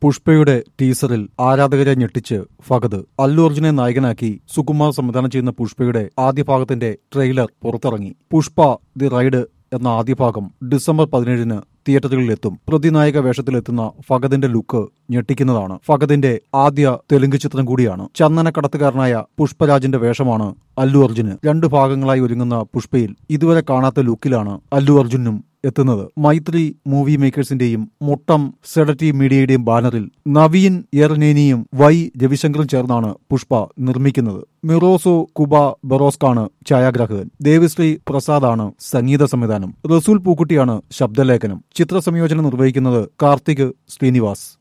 പുഷ്പയുടെ ടീസറിൽ ആരാധകരെ ഞെട്ടിച്ച് ഫഹദ് അല്ലു അർജുനെ നായകനാക്കി സുകുമാർ സംവിധാനം ചെയ്യുന്ന പുഷ്പയുടെ ആദ്യ ഭാഗത്തിന്റെ ട്രെയിലർ പുറത്തിറങ്ങി പുഷ്പ ദി റൈഡ് എന്ന ആദ്യ ഭാഗം ഡിസംബർ പതിനേഴിന് തിയേറ്ററുകളിലെത്തും പ്രതിനായക വേഷത്തിലെത്തുന്ന ഫഗദിന്റെ ലുക്ക് ഞെട്ടിക്കുന്നതാണ് ഫഗദിന്റെ ആദ്യ തെലുങ്ക് ചിത്രം കൂടിയാണ് ചന്ദന കടത്തുകാരനായ പുഷ്പരാജിന്റെ വേഷമാണ് അല്ലു അർജുന് രണ്ട് ഭാഗങ്ങളായി ഒരുങ്ങുന്ന പുഷ്പയിൽ ഇതുവരെ കാണാത്ത ലുക്കിലാണ് അല്ലു അർജുനും എത്തുന്നത് മൈത്രി മൂവി മേക്കേഴ്സിന്റെയും മുട്ടം സെഡറ്റി മീഡിയയുടെയും ബാനറിൽ നവീൻ എർനേനിയും വൈ രവിശങ്കറും ചേർന്നാണ് പുഷ്പ നിർമ്മിക്കുന്നത് മിറോസോ കുബ ബെറോസ്കാണ് ഛായാഗ്രാഹകൻ ദേവിശ്രീ പ്രസാദാണ് സംഗീത സംവിധാനം റസൂൽ പൂക്കുട്ടിയാണ് ശബ്ദലേഖനം ചിത്ര സംയോജനം നിർവഹിക്കുന്നത് കാർത്തിക് ശ്രീനിവാസ്